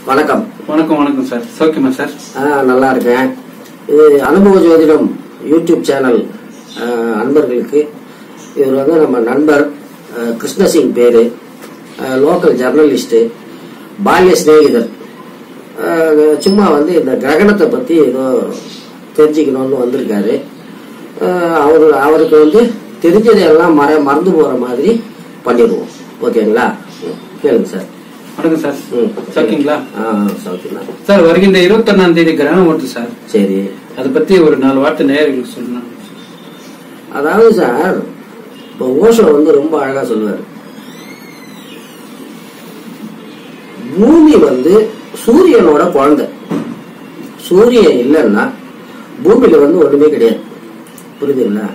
வணக்கம் வணக்கம் வணக்கம் சார் சௌக்கியமா சார் ஆ, நல்லா இருக்கேன் இது அனுபவ ஜோதிடம் யூடியூப் சேனல் ஆ, அன்பர்களுக்கு இவர் வந்து நம்ம நண்பர் ஆ, கிருஷ்ணசிங் பேரு லோக்கல் ஜர்னலிஸ்ட் பால்ய சிநேகிதர் ஆ, சும்மா வந்து இந்த கிரகணத்தை பத்தி ஏதோ தெரிஞ்சுக்கணும்னு வந்திருக்காரு ஆ, அவரு அவருக்கு வந்து தெரிஞ்சதையெல்லாம் மற மறந்து போற மாதிரி பண்ணிடுவோம் ஓகேங்களா ம், கேளுங்க சார் வணக்கம் சார் ம். சௌக்கியங்களா ஆ சௌக்கியம் சார் வருகின்ற இருபத்தொன்னாம் தேதி கிரகணம் ஓட்டு சார் சரி அதை பத்தி ஒரு நாலு வார்த்தை நேயர்களுக்கு சொல்லணும் அதாவது சார் இப்போ ஓஷோ வந்து ரொம்ப அழகா சொல்லுவாரு பூமி வந்து சூரியனோட குழந்தை சூரியன் இல்லைன்னா பூமியில வந்து ஒண்ணுமே கிடையாது புரியுதுங்களா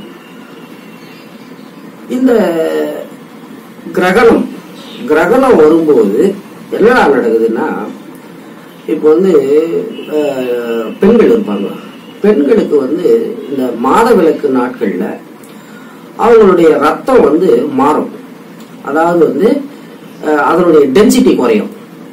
இந்த கிரகணம் கிரகணம் வரும்போது என்னடா நடக்குதுன்னா இப்போ வந்து அஹ், பெண்கள் இருப்பாங்க பெண்களுக்கு வந்து இந்த மாதவிலக்கு நாட்கள்ல அவங்களுடைய ரத்தம் வந்து மாறும் அதாவது வந்து அஹ், அதனுடைய டென்சிட்டி குறையும்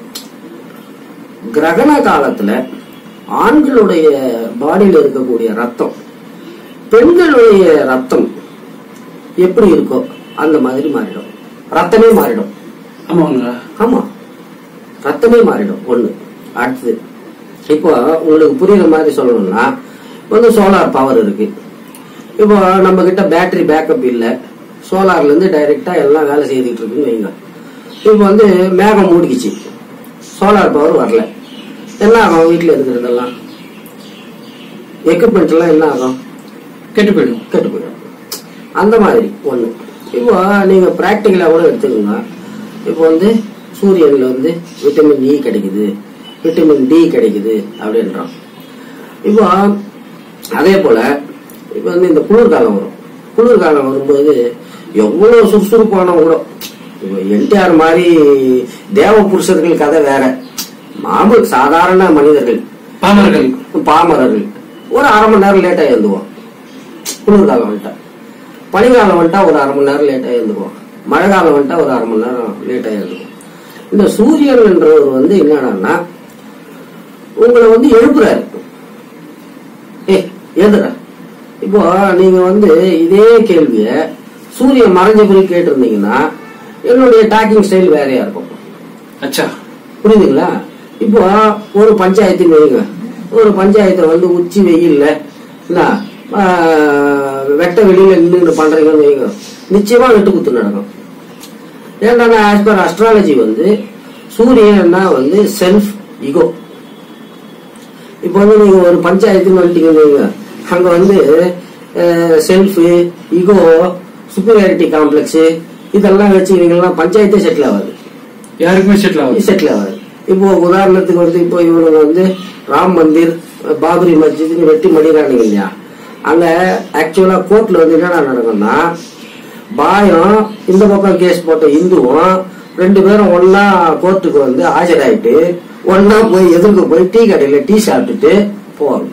கிரகண காலத்துல ஆண்களுடைய பாடியில இருக்கக்கூடிய ரத்தம் பெண்களுடைய ரத்தம் எப்படி இருக்கோ அந்த மாதிரி மாறிடும் ரத்தமே மாறிடும் ஆமாங்களா ஆமா ரத்தமே மாறிடும் ஒண்ணு அடுத்தது இப்போ உங்களுக்கு புரியுற மாதிரி சொல்லணும்னா இப்போ வந்து சோலார் பவர் இருக்கு இப்போ நம்ம கிட்ட பேட்டரி பேக்கப் இல்ல சோலார்ல இருந்து டைரக்டா எல்லாம் வேலை செய்துட்டு இருக்குன்னு வைங்க இப்போ வந்து மேகம் மூடிக்குச்சு சோலார் பவர் வரல என்ன ஆகும் வீட்டுல இருக்கிறதெல்லாம் எக்யூப்மெண்ட் எல்லாம் என்ன ஆகும் கெட்டு போயிடும் கெட்டு போயிடும் அந்த மாதிரி ஒண்ணு இப்போ நீங்க பிராக்டிக்கலா கூட எடுத்துக்கோங்க இப்போ வந்து சூரியன்ல வந்து விட்டமின் இ கிடைக்குது விட்டமின் டி கிடைக்குது அப்படின்றோம் இப்போ அதே போல இப்போ வந்து இந்த குளிர்காலம் வரும் குளிர்காலம் வரும்போது எவ்வளவு சுறுசுறுப்பான கூட இப்போ என்டிஆர் மாதிரி தேவ புருஷர்கள் கதை வேற மாமூல் சாதாரண மனிதர்கள் பாமர்கள் பாமரர்கள் ஒரு அரை மணி நேரம் லேட்டா எழுந்துவோம் குளிர்காலம் வந்துட்டா பனிக்காலம் வந்துட்டா ஒரு அரை மணி நேரம் லேட்டா எழுந்துக்குவோம் மழை காலம் வந்துட்டா ஒரு அரை மணி நேரம் லேட்டா எழுந்துக்குவோம் இந்த சூரியன் என்றவர் வந்து என்னடான்னா உங்களை வந்து எழுப்புறாரு ஏ எழுதுடா இப்போ நீங்க வந்து இதே கேள்விய சூரியன் மறைஞ்ச பிறகு கேட்டிருந்தீங்கன்னா என்னுடைய டாக்கிங் ஸ்டைல் வேறையா இருக்கும் அச்சா புரியுதுங்களா இப்போ ஒரு பஞ்சாயத்து வைங்க ஒரு பஞ்சாயத்துல வந்து உச்சி வெயில்ல என்ன ஆஹ், வெட்ட வெளியில நின்று பண்றீங்கன்னு வைங்க நிச்சயமா வெட்டு குத்து நடக்கும் ஏன்டா ஆஸ் பர் அஸ்ட்ராலஜி வந்து சூரியன்னா வந்து செல்ஃப் ஈகோ இப்போ வந்து நீங்க ஒரு பஞ்சாயத்துன்னு வந்துட்டீங்கன்னு வைங்க அங்க வந்து செல்ஃப் ஈகோ சுப்பீரியாரிட்டி காம்ப்ளெக்ஸ் இதெல்லாம் வச்சுக்கிட்டீங்கன்னா பஞ்சாயத்தே செட்டில் ஆகாது யாருக்குமே செட்டில் ஆகுது செட்டில் ஆகாது இப்போ உதாரணத்துக்கு வந்து இப்போ இவனுங்க வந்து ராம் மந்திர் பாபரி மஸ்ஜித்னு வெட்டி மடிறானுங்க இல்லையா அங்க ஆக்சுவலா கோர்ட்ல வந்து என்னடா நடக்கும்னா பாயம் இந்த பக்கம் கேஸ் போட்ட இந்துவும் ரெண்டு பேரும் ஒன்னா கோர்ட்டுக்கு வந்து ஆஜராயிட்டு ஒன்னா போய் எதிர்க்க போய் டீ கடையில டீ சாப்பிட்டுட்டு போவாங்க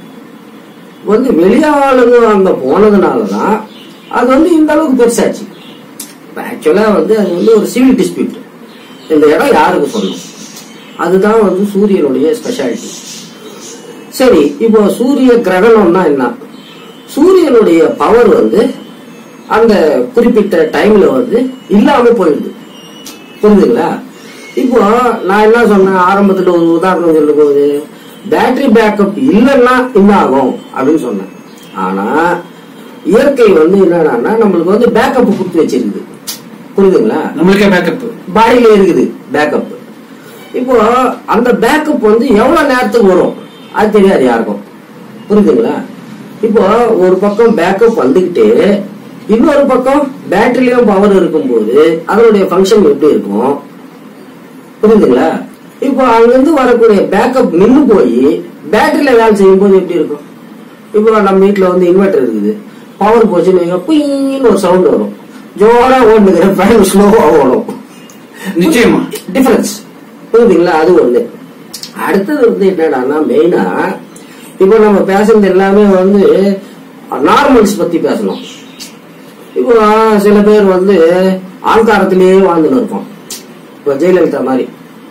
வந்து வெளியாளுங்க அங்க போனதுனாலதான் அது வந்து இந்த அளவுக்கு பெருசாச்சு ஆக்சுவலா வந்து அது வந்து ஒரு சிவில் டிஸ்பியூட் இந்த இடம் யாருக்கு சொல்லணும் அதுதான் வந்து சூரியனுடைய ஸ்பெஷாலிட்டி சரி இப்போ சூரிய கிரகணம்னா என்ன சூரியனுடைய பவர் வந்து அந்த குறிப்பிட்ட டைம்ல வந்து இல்லாம போயிடுது புரியுதுங்களா இப்போ நான் என்ன சொன்னேன் ஆரம்பத்துல ஒரு உதாரணம் சொல்லும் போது பேட்டரி பேக்கப் இல்லைன்னா என்ன ஆகும் அப்படின்னு சொன்னேன் ஆனா இயற்கை வந்து என்னன்னா நம்மளுக்கு வந்து பேக்கப் கொடுத்து வச்சிருக்குது புரியுதுங்களா நம்மளுக்கே பேக்கப் பாடியில இருக்குது பேக்கப் இப்போ அந்த பேக்கப் வந்து எவ்வளவு நேரத்துக்கு வரும் அது தெரியாது யாருக்கும் புரியுதுங்களா இப்போ ஒரு பக்கம் பேக்கப் வந்துகிட்டு இன்னொரு பக்கம் பேட்டரியிலும் பவர் இருக்கும்போது அதனுடைய ஃபங்க்ஷன் எப்படி இருக்கும் புரியுதுங்களா இப்போ அங்கிருந்து வரக்கூடிய பேக்கப் நின்னு போய் பேட்டரியில வேலை செய்யும் போது எப்படி இருக்கும் இப்போ நம்ம வீட்டுல வந்து இன்வெர்டர் இருக்குது பவர் போச்சுன்னு வைங்க, குயின்னு ஒரு சவுண்ட் வரும் ஜோரா ஓடுனுக்கிற ஃபேன் ஸ்லோவா ஓடும் நிச்சயமா டிஃபரன்ஸ் புரியுதுங்களா அது ஒண்ணு அடுத்தது வந்து என்னடான்னா மெயினா இப்போ நம்ம பேசுறது எல்லாமே வந்து நார்மல்ஸ் பத்தி பேசணும் இப்போ சில பேர் வந்து ஆங்காரத்திலேயே வாழ்ந்துன்னு இருப்போம் இப்போ ஜெயலலிதா மாதிரி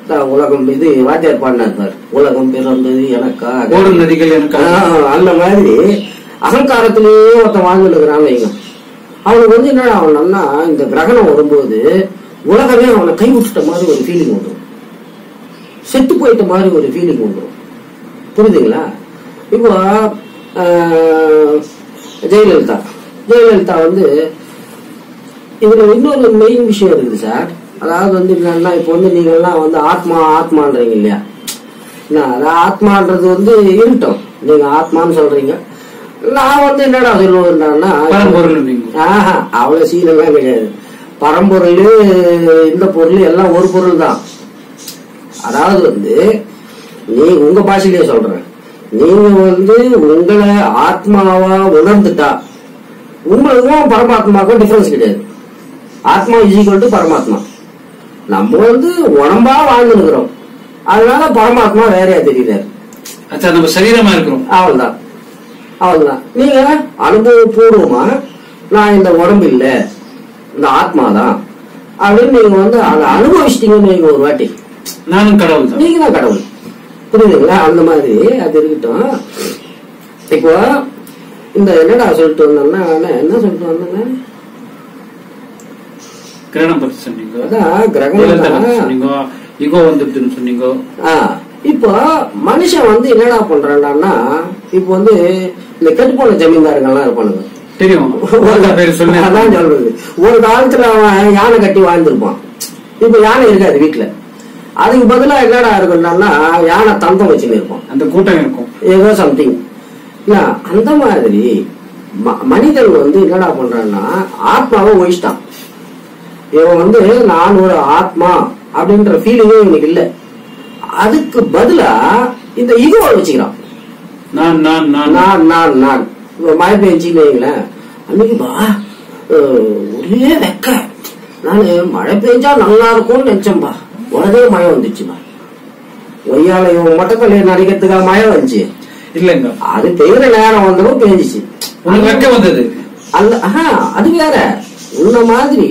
தான் உலகம் இது வாத்தியார் பாடினார் பாரு உலகம் பிறந்தது எனக்கா ஓடும் நதிகள் எனக்கு ஆஹ், அந்த மாதிரி அகங்காரத்திலேயே ஒருத்தன் வாழ்ந்துட்டு இருக்கிறான்னு வைங்க அவனுக்கு வந்து என்னடா அவன் நல்லா இந்த கிரகணம் வரும்போது உலகமே அவனை கைவிட்டுட்ட மாதிரி ஒரு ஃபீலிங் வந்துடும் செத்து போயிட்ட மாதிரி ஒரு ஃபீலிங் வந்துடும் புரியுதுங்களா இப்போ ஆஹ், ஜெயலலிதா ஜெயலலிதா வந்து இதுல இன்னொரு மெயின் விஷயம் இருக்குது சார் அதாவது வந்து என்னன்னா இப்போ வந்து நீங்க எல்லாம் வந்து ஆத்மா ஆத்மான்றீங்க இல்லையா என்ன, அது ஆத்மான்றது வந்து இருக்கட்டும் நீங்க ஆத்மான்னு சொல்றீங்க நான் வந்து என்னடா சொல்லுவேன்னா பரம்பொருள் நீங்க ஆஹா அவ்வளவு சீனெல்லாம் கிடையாது பரம்பொருள் இந்த பொருள் எல்லாம் ஒரு பொருள் தான் அதாவது வந்து நீ உங்க பாஷையிலேயே சொல்றேன் நீங்க வந்து உங்களை ஆத்மாவா உணர்ந்துட்டா உங்களுக்கும் பரமாத்மாவுக்கும் டிஃபரன்ஸ் கிடையாது ஆத்மா இஸ் ஈக்குவல் டு பரமாத்மா நம்ம வந்து உடம்பா வாழ்ந்துருக்கிறோம் அதனால பரமாத்மா வேறையா தெரியுறாரு அச்சா நம்ம சரீரமா இருக்கிறோம் அவ்வளவுதான் அவ்வளவுதான் நீங்க அனுபவபூர்வமா நான் இந்த உடம்பு இல்ல இந்த ஆத்மா தான் அப்படின்னு நீங்க வந்து அதை அனுபவிச்சிட்டீங்கன்னு வைங்க ஒரு வாட்டி நானும் கடவுள் தான் நீங்க தான் கடவுள் புரியுதுங்களா அந்த மாதிரி அது இருக்கட்டும் இப்போ இந்த என்னடா சொல்லிட்டு வந்தோம்னா நான் என்ன சொல்லிட்டு வந்தேன் கிரகணம் பத்தி சொன்னீங்க அதான் கிரகணம் ஜெயலலிதா பத்தி தான். சொன்னீங்க ஈகோ வந்துடுதுன்னு சொன்னீங்க ஆ, இப்போ மனுஷன் வந்து என்னடா பண்றான்டான்னா இப்போ வந்து இந்த கெட்டு போன ஜமீன்தாருங்கெல்லாம் இருப்பானுங்க தெரியும் உலக பேர் சொன்னேன் அதான் சொல்றது ஒரு காலத்துல அவன் யானை கட்டி வாழ்ந்திருப்பான் இப்ப யானை இருக்காது வீட்டுல அதுக்கு பதிலா என்னடா இருக்குன்னா யானை தந்தம் வச்சுன்னு இருப்பான் அந்த கூட்டம் இருக்கும் ஏதோ சம்திங் அந்த மாதிரி ம- மனிதன் வந்து என்னடா பண்றான்னா ஆத்மாவை ஒழிச்சிட்டான் இவன் வந்து நான் ஒரு ஆத்மா அப்படின்ற ஃபீலிங்கே இவனுக்கு இல்ல அதுக்கு பதிலா இந்த ஈகோவை வச்சுக்கிறான் நான் நான் நான் நான் நான் நான் இப்ப மழை பெஞ்சின்னு வைங்களேன் அன்னைக்கு பா அஹ், ஒரே வெக்க நான் மழை பெஞ்சா நல்லா இருக்கும்னு நினைச்சேன்பா உடனே மழை வந்துச்சுப்பா ஒய்யால இவன் மொட்டக்கல்லையை நடிக்கிறதுக்காக மழை வந்துச்சு இல்லைங்க அது பெய்யுற நேரம் வந்ததும் பெஞ்சிச்சு உனக்கு வெக்க வந்தது அந்த ஆஹா, அது வேற உன்ன மாதிரி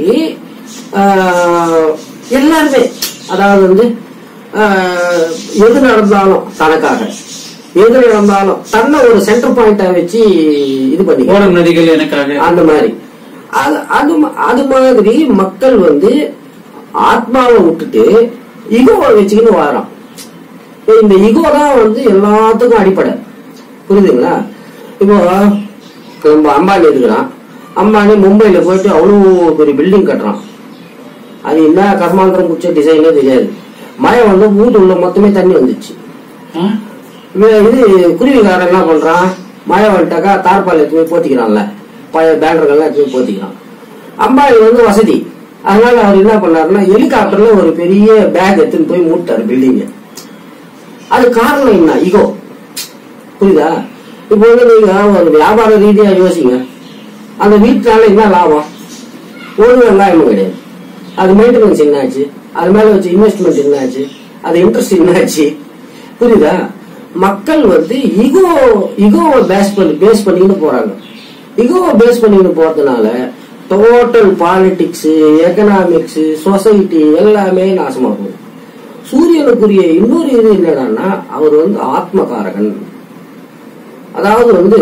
ஆஹ், எல்லாருமே அதாவது வந்து ஆஹ், எது நடந்தாலும் தனக்காக எது நடந்தாலும் தன்னை ஒரு சென்டர் பாயிண்டா வச்சு இது பண்ணி ஓடும் நதிகள் எனக்காக அந்த மாதிரி அது அது ம- அது மாதிரி மக்கள் வந்து ஆத்மாவை விட்டுட்டு இகோவை வச்சுக்கிட்டு வாரான் இப்ப இந்த இகோ தான் வந்து எல்லாத்துக்கும் அடிப்படை புரியுதுங்களா இப்போ இப்ப நம்ம அம்பானி இருக்கிறான் அம்பானி மும்பைல போயிட்டு அவ்வளோ பெரிய பில்டிங் கட்டுறான் அது என்ன கர்மாந்திரம் குச்ச டிசைனே தெரியாது மழை வந்து வீட்டு உள்ள மொத்தமே தண்ணி வந்துச்சு ஆ? இவன் இது குருவிக்காரன் என்ன பண்றான் மழை வந்துட்டாக்கா தார்பால் எடுத்து போய் போத்திக்கிறான்ல பழைய பேனர்கள்லாம் எடுத்து போய் போத்திக்கிறான் அம்பானி வந்து வசதி அதனால அவர் என்ன பண்ணாருன்னா ஹெலிகாப்டர்ல ஒரு பெரிய பேக் எடுத்துன்னு போய் மூட்டாரு பில்டிங்க அது காரணம் என்ன ஈகோ புரியுதா இப்போ வந்து நீங்க ஒரு வியாபார ரீதியா யோசிங்க அந்த வீட்டுனால என்ன லாபம் ஒரு வெங்காயமும் கிடையாது அது மெயின்டெனன்ஸ் என்னாச்சு அது மேல வச்ச இன்வெஸ்ட்மெண்ட் என்னாச்சு அது இன்ட்ரெஸ்ட் என்னாச்சு புரியுதா மக்கள் வந்து இகோ இகோவை பேஸ் பண்ணி பேஸ் பண்ணிக்கிட்டு போறாங்க இகோவை பேஸ் பண்ணிக்கிட்டு போறதுனால டோட்டல் பாலிடிக்ஸ் எக்கனாமிக்ஸ் சொசைட்டி எல்லாமே நாசமா போகுது சூரியனுக்குரிய இன்னொரு இது என்னடான்னா அவர் வந்து ஆத்மகாரகன் அதாவது வந்து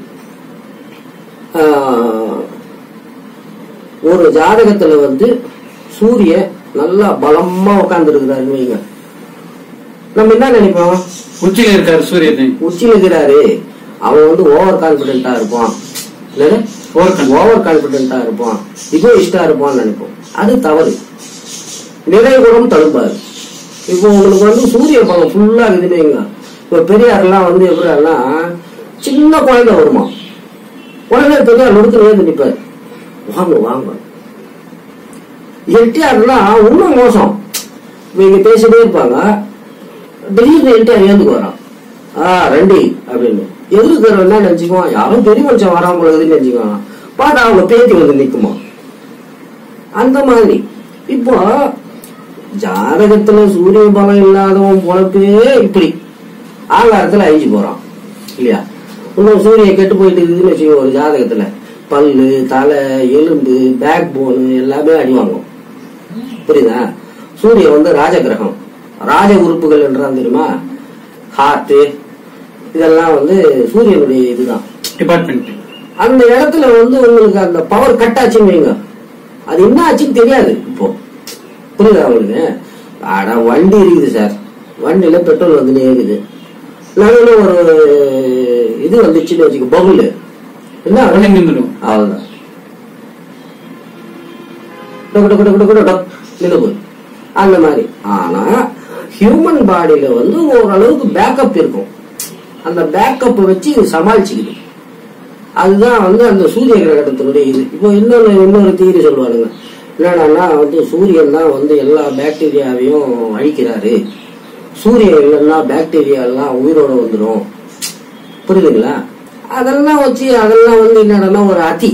ஆஹ், ஒரு ஜாதகத்துல வந்து சூரியன் நல்லா பலமா உட்கார்ந்து இருக்கிறாருன்னு வைங்க நம்ம என்ன நினைப்போம் உச்சியில இருக்காரு சூரியன் உச்சியில் இருக்கிறாரு அவன் வந்து ஓவர் கான்பிடென்டா இருப்பான் Overconfident. ஓவர் கான்பிடென்டா இருப்பான் இகோயிஸ்டா இருப்பான்னு நினைப்போம் அது தவறு நிறைகுணம் தடுப்பாரு இப்போ உங்களுக்கு வந்து சூரிய பலம் ஃபுல்லா இருக்குதுன்னு வைங்க இப்போ பெரியார்லாம் வந்து எப்படின்னா சின்ன குழந்தை வருமா உடனே பெரியார் நொடுத்து நேர்ந்து நிற்பாரு வாங்க வாங்க என்டிஆர்லாம் இன்னும் மோசம் இவங்க பேசிட்டே இருப்பாங்க திடீர்னு என்டிஆர் ஏந்துக்கு வரான் ஆ ரெண்டி அப்படின்னு எதிர்க்கிறவன் என்ன நினைச்சுக்குவான் யாரும் பெரிய மனுஷன் வராம போகுதுன்னு நினைச்சுக்குவான் பாத்தா அவங்க பேத்தி வந்து நிக்குமா அந்த மாதிரி இப்போ ஜாதகத்துல சூரிய பலம் இல்லாதவன் பொழப்பே இப்படி ஆகாரத்துல அழிஞ்சு போறான் இல்லையா இன்னும் சூரியன் கெட்டு போயிட்டு இருக்குதுன்னு வச்சுக்கோ ஒரு ஜாதகத்துல பல்லு தலை எலும்பு பேக் போனு எல்லாமே அடி வாங்கும் புரியுதா சூரியன் வந்து ராஜகிரகம் ராஜ உறுப்புகள் என்றான் தெரியுமா ஹார்ட் இதெல்லாம் வந்து சூரியனுடைய இதுதான் டிபார்ட்மெண்ட் அந்த இடத்துல வந்து உங்களுக்கு அந்த பவர் கட் ஆச்சுன்னு வைங்க அது என்ன ஆச்சுன்னு தெரியாது இப்போ புரியுதா உங்களுக்கு ஆனா வண்டி இருக்குது சார் வண்டியில பெட்ரோல் வந்துனே இருக்குது நடுவில் ஒரு இது வந்துச்சுன்னு வச்சுக்க பபுள் என்ன உடனே நின்றுடும் அவ்வளவுதான் டொக்கு டொக்கு டொக்கு டொக்கு டொக் நின்று போய் அந்த மாதிரி ஆனா ஹியூமன் பாடியில வந்து ஓரளவுக்கு பேக்கப் இருக்கும் அந்த பேக்கப் வச்சு இது சமாளிச்சுக்குது அதுதான் வந்து அந்த சூரிய கிரகணத்தினுடைய இது இப்போ இன்னொரு இன்னொரு தீரி சொல்லுவானுங்க என்னடான்னா வந்து சூரியன் தான் வந்து எல்லா பாக்டீரியாவையும் அழிக்கிறாரு சூரியன் இல்லைன்னா பாக்டீரியா எல்லாம் உயிரோட வந்துடும் புரியுதுங்களா அதெல்லாம் வச்சு அதெல்லாம் வந்து என்னடனா ஒரு அதி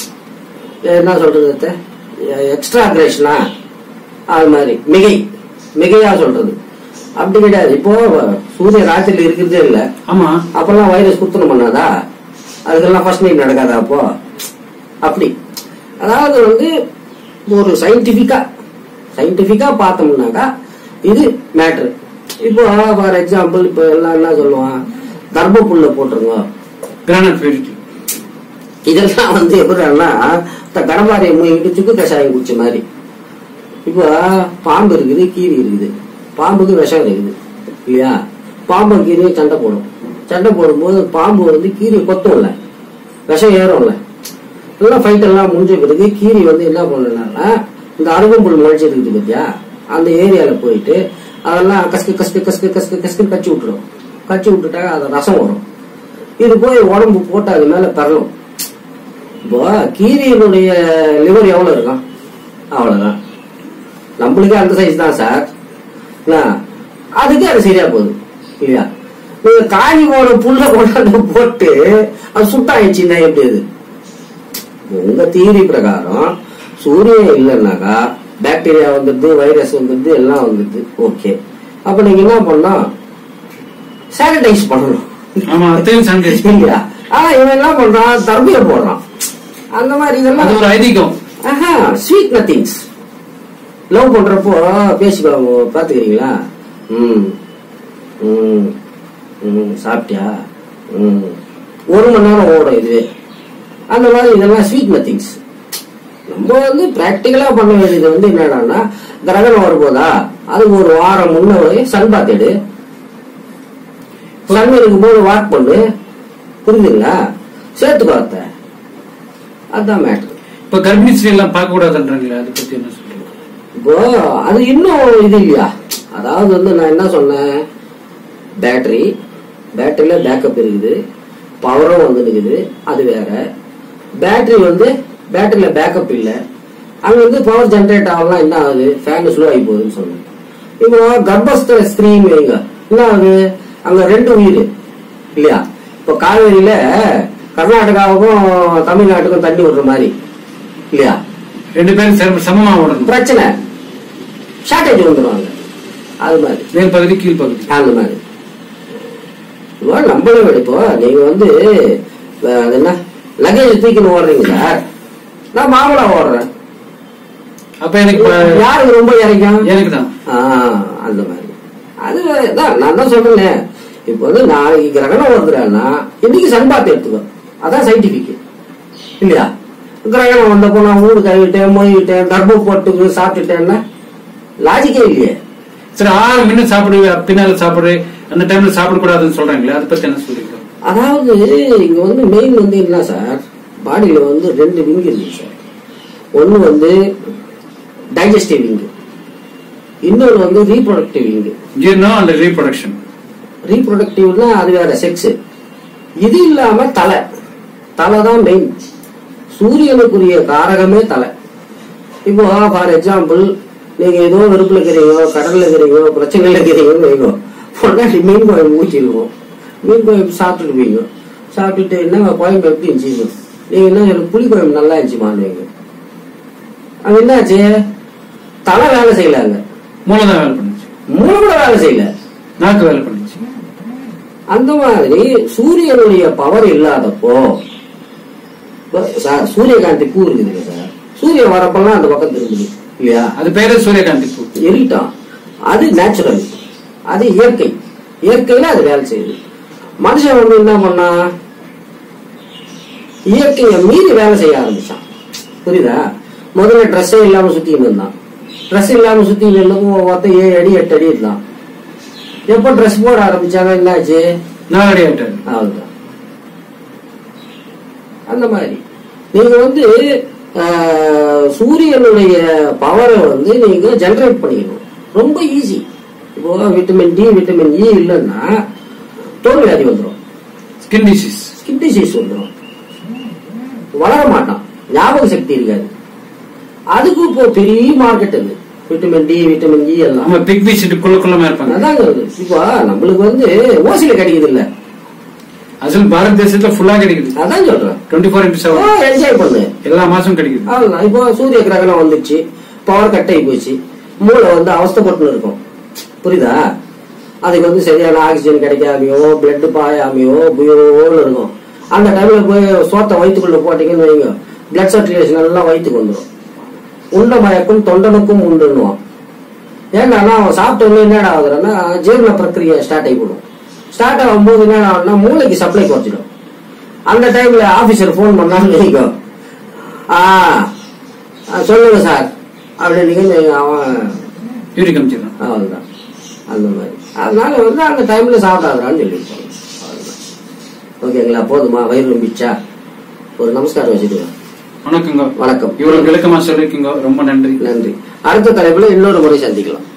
என்ன சொல்றது எக்ஸ்ட்ரா கிரேஷனா அது மாதிரி மிகை மிகையா சொல்றது அப்படி கிடையாது இப்போ சூரிய ராத்திரில இருக்கிறதே இல்லை ஆமா அப்பெல்லாம் வைரஸ் குத்தணும் பண்ணாதா அதுக்கெல்லாம் ஃபர்ஸ்ட் நைட் நடக்காதா அப்போ அப்படி அதாவது வந்து ஒரு சயின்டிபிக்கா சயின்டிபிக்கா பார்த்தோம்னாக்கா இது மேட்ரு இப்போ ஃபார் எக்ஸாம்பிள் இப்போ எல்லாம் என்ன சொல்லுவான் கர்ப்பப்புல்ல போட்டுருங்க கிரானட் ஃபீல்ட் இதெல்லாம் வந்து எப்படின்னா கடம்பாறையை மூங்கிட்டு சுக்கு கஷாயம் குடிச்ச மாதிரி இப்போ பாம்பு இருக்குது கீரி இருக்குது பாம்புக்கு விஷம் இருக்குது இல்லையா பாம்பு கீரியும் சண்டை போடும் சண்டை போடும்போது பாம்பு வந்து கீரியை கொத்தும்ல விஷம் ஏறும்ல எல்லாம் ஃபைட் எல்லாம் முடிஞ்ச பிறகு கீரி வந்து என்ன பண்ணனால இந்த அருகம்புல் முளைச்சி இருக்குது பத்தியா அந்த ஏரியால போயிட்டு அதெல்லாம் கசக்கு கசக்கு கசக்கு கசக்கு கசக்கு கச்சி விட்டுரும் கச்சி விட்டுட்டா அது ரசம் வரும் இது போய் உடம்பு போட்டு அது மேல பெறலும் இப்போ கீரியினுடைய லிவர் எவ்வளவு இருக்கும் அவ்வளவுதான் நம்மளுக்கே அந்த சைஸ் தான் சார் என்ன? அதுக்கே அது சரியா போகுது இல்லையா நீங்க காஞ்சி போன புல்ல கொண்டாந்து போட்டு அது சுட்டாயிடுச்சுன்னா எப்படி அது உங்க தியரி பிரகாரம் சூரியன் இல்லைன்னாக்கா பாக்டீரியா வந்துடுது வைரஸ் வந்துடுது எல்லாம் வந்துடுது ஓகே அப்ப நீங்க என்ன பண்ணணும் சானிடைஸ் பண்ணணும் ஆமா அத்தையும் சண்டை இல்லையா ஆனா இவன் என்ன பண்றான் தர்பிய போடுறான் அந்த மாதிரி அது இதெல்லாம் ஒரு ஐதீகம் ஆஹா ஸ்வீட் நத்திங்ஸ் லவ் பண்றப்போ பேசிக்குவாங்க பாத்துக்கிறீங்களா ம் ம் ம் சாப்பிட்டியா ம் ஒரு மணி நேரம் ஓடும் இது அந்த மாதிரி இதெல்லாம் ஸ்வீட் நத்திங்ஸ் நம்ம வந்து பிராக்டிக்கலா பண்ண வேண்டியது வந்து என்னடான்னா கிரகணம் வரும்போதா அதுக்கு ஒரு வாரம் முன்ன சன் பாத் எடு சன் இருக்கும்போது வாக் பண்ணு புரியுதுங்களா சேர்த்துக்கோ அத்தை அதுதான் மேட்ரு இப்ப கர்ப்பிணி ஸ்ரீ எல்லாம் பார்க்க கூடாதுன்றாங்களே அதை பத்தி என்ன சொல்றீங்க இப்போ அது இன்னும் இது இல்லையா அதாவது வந்து நான் என்ன சொன்னேன் பேட்டரி பேட்டரியில பேக்கப் இருக்குது பவரும் வந்து இருக்குது அது வேற பேட்டரி வந்து பேட்டரியில பேக்கப் இல்லை அங்க வந்து பவர் ஜென்ரேட் ஆகலாம் என்ன ஆகுது ஃபேன் ஸ்லோ ஆகி போகுதுன்னு சொன்னேன் இப்போ கர்ப்பஸ்த ஸ்கிரீன் வைங்க என்ன ஆகுது அங்க ரெண்டு உயிர் இல்லையா இப்போ காவேரியில கர்நாடகாவுக்கும் தமிழ்நாட்டுக்கும் தண்ணி விடுற மாதிரி இல்லையா ரெண்டு பேரும் சம- சமமா ஓடணும் பிரச்சனை ஷார்டேஜ் வந்துடுவாங்க அது மாதிரி மேல் பகுதி கீழ் பகுதி அந்த மாதிரி இப்போ நம்மளும் இப்போ நீங்க வந்து அஹ், அது என்ன லக்கேஜ் தூக்கின்னு ஓடுறீங்க சார் நான் மாமலா ஓடுறேன் அப்ப எனக்கு ப- யாருக்கு ரொம்ப இறக்கும் எனக்கு தான் ஆ, அந்த மாதிரி அது தான் நான் தான் சொன்னேன் இப்போ வந்து நாளைக்கு கிரகணம் வருதுன்னா இன்னைக்கு சன் பாத் எடுத்துக்கோ அதான் சயின்டிபிக் இல்லையா கிரகணம் வந்தப்போ நான் ஊடு கழுவிட்டேன் மொழிவிட்டேன் கர்ப்பம் போட்டு சாப்பிட்டுட்டேன்னா லாஜிக்கே இல்லையே சரி ஆறு மினிட் சாப்பிடு பின்னால சாப்பிடு அந்த டைம்ல சாப்பிடக்கூடாதுன்னு சொல்றாங்களே அதை பத்தி என்ன சொல்றீங்க அதாவது இங்க வந்து மெயின் வந்து என்ன சார் பாடியில வந்து ரெண்டு விங் இருக்கு சார் ஒன்னு வந்து டைஜஸ்டிவ் விங் இன்னொன்று வந்து ரீப்ரொடக்டிவ் விங் ஜீர்ணம் அந்த ரீப்ரொடக்ஷன் ரீப்ரொடக்டிவ்னா அது வேற செக்ஸ் இது இல்லாம தலை தலை தான் மெயின் சூரியனுக்குரிய காரகமே தலை இப்போ ஃபார் எக்ஸாம்பிள் நீங்க ஏதோ வெறுப்புல இருக்கிறீங்களோ கடல்ல இருக்கிறீங்களோ பிரச்சனையில இருக்கிறீங்கன்னு வைங்க பொண்டாட்டி மீன் குழம்பு ஊற்றிடுவோம் மீன் குழம்பு சாப்பிட்டுட்டு போய்ங்க சாப்பிட்டுட்டு என்னங்க குழம்பு எப்படி இருந்துச்சு நீங்க என்ன சொல்ல புளி குழம்பு நல்லா இருந்துச்சுமான்னு வைங்க அங்க என்னாச்சு தலை வேலை செய்யலாங்க மூளை தான் வேலை பண்ணுச்சு மூணு கூட வேலை செய்யல நாக்கு வேலை பண்ணுச்சு அந்த மாதிரி சூரியனுடைய பவர் இல்லாதப்போ இப்ப சார் சூரியகாந்தி பூ இருக்குதுங்க சார் சூரியன் வரப்பெல்லாம் அந்த பக்கம் திரும்புது இல்லையா அது பேரு சூரியகாந்தி பூ எரிட்டான் அது நேச்சுரல் அது இயற்கை இயற்கையில அது வேலை செய்யுது மனுஷன் வந்து என்ன பண்ணா இயற்கையை மீறி வேலை செய்ய ஆரம்பிச்சான் புரியுதா முதல்ல ட்ரெஸ்ஸே இல்லாம சுத்தின்னு இருந்தான் ட்ரெஸ் இல்லாம சுத்தின்னு இருந்தப்போ மொத்தம் ஏழு அடி எட்டு அடி இருந்தான் எப்போ ட்ரெஸ் போட ஆரம்பிச்சாங்க என்னாச்சு நாலடி ஆயிட்டாரு அவ்வளவுதான் அந்த மாதிரி நீங்க வந்து ஆஹ், சூரியனுடைய பவரை வந்து நீங்க ஜெனரேட் பண்ணிக்கணும் ரொம்ப ஈஸி இப்போ விட்டமின் டி விட்டமின் இ இல்லைன்னா தோல் வியாதி வந்துடும் ஸ்கின் டிசீஸ் ஸ்கின் டிசீஸ் வந்துடும் வளர மாட்டான் ஞாபக சக்தி இருக்காது அதுக்கு இப்போ பெரிய மார்க்கெட் அது விட்டமின் டி விட்டமின் இ எல்லாம் நம்ம பிக் பீச்சிட்டு குள்ள குள்ளமா இருப்பாங்க அதாங்க அது. இப்போ நம்மளுக்கு வந்து ஓசில கிடைக்குது இல்ல அசல் பாரத தேசத்துல ஃபுல்லா கிடைக்குது அதான் சொல்றேன் twenty four into seven enjoy பண்ணு எல்லா மாசமும் கிடைக்குது அவ்வளவுதான் இப்போ சூரிய கிரகணம் வந்துச்சு பவர் கட் ஆகி போச்சு மூளை வந்து அவஸ்தைப்பட்டு இருக்கும் புரியுதா அதுக்கு வந்து சரியான ஆக்சிஜன் கிடைக்காமையோ பிளட் பாயாமையோ புயோன்னு இருக்கும் அந்த டைம்ல போய் சோத்தை வயிற்றுக்குள்ள போட்டீங்கன்னு வைங்க பிளட் சர்க்குலேஷன் எல்லாம் வயிற்றுக்கு வந்துடும் உண்ட மயக்கும் தொண்டனுக்கும் உண்டுன்னுவான் ஏன்னா அவன் சாப்பிட்ட உடனே என்னடா ஆகுதுன்னா ஜீரண பிரக்கிரியை ஸ்டார்ட் ஆகி போடும் ஸ்டார்ட் ஆகும்போது என்ன ஆகுதுன்னா மூளைக்கு சப்ளை குறைச்சிடும் அந்த டைம்ல ஆபீசர் ஃபோன் பண்ணான்னு வைங்க ஆ ஆ, சொல்லுங்க சார் அப்படின்னு அவன் யூரிக் அமிச்சிடலாம் அவ்வளவுதான் அந்த மாதிரி அதனால வந்து அந்த டைம்ல சாப்பிடாதான்னு சொல்லியிருப்பாங்க அவ்வளவுதான். ஓகேங்களா போதுமா வயிறு ரொம்பிச்சா ஒரு நமஸ்காரம் வச்சுட்டு வணக்கங்க வணக்கம் இவ்வளவு விளக்கமா சொல்லிருக்கீங்க ரொம்ப நன்றி நன்றி அடுத்த தலைப்புல இன்னொரு முறை சந்திக்கலாம்